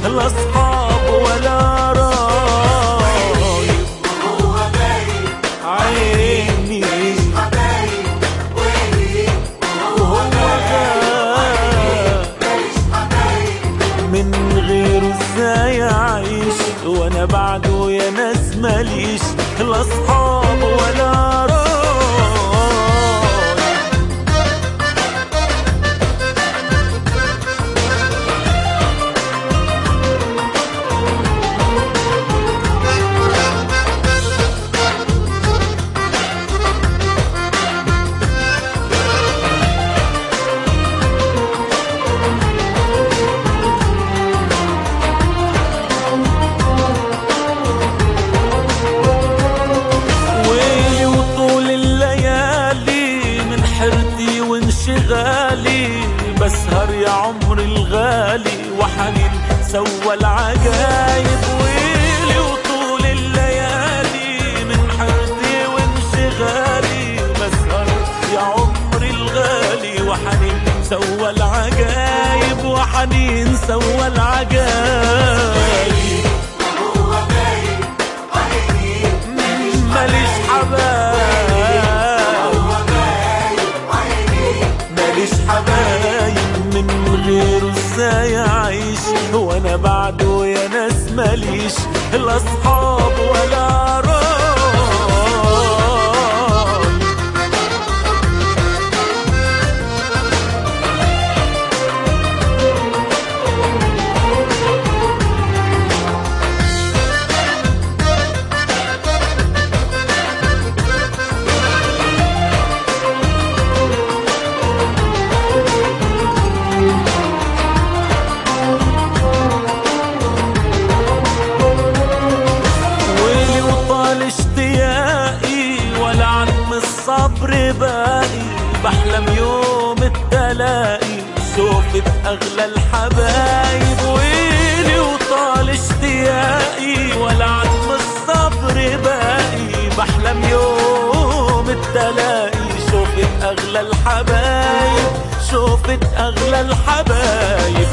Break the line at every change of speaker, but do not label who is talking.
لا اصحاب ولا رايب
هو باين
عيني
حبايب ويلي
وهو غاب
ماليش حبايب
من غيره ازاي اعيش وانا بعده يا ناس ماليش لا اصحاب ولا راي ويلي وطول الليالي من حرتي وانشغالي بسهر يا عمري الغالي وحنين سوى العجايب ويلي وطول الليالي من حرتي وانشغالي بسهر يا عمري الغالي وحنين سوى العجايب وحنين سوى العجايب
هو باين عيني
ماليش حبايب
هو باين عيني
ماليش حبايب من غيره ازاي اعيش وانا بعده يا ناس ماليش لا اصحاب ولا راي ويلي وطال اشتياقي ولا عم الصبر باقي بحلم يوم التلاقي شوفت اغلى الحبايب ويلي وطال اشتياقي ولا عم الصبر باقي بحلم يوم التلاقي شوفت اغلى الحبايب شوفت اغلى الحبايب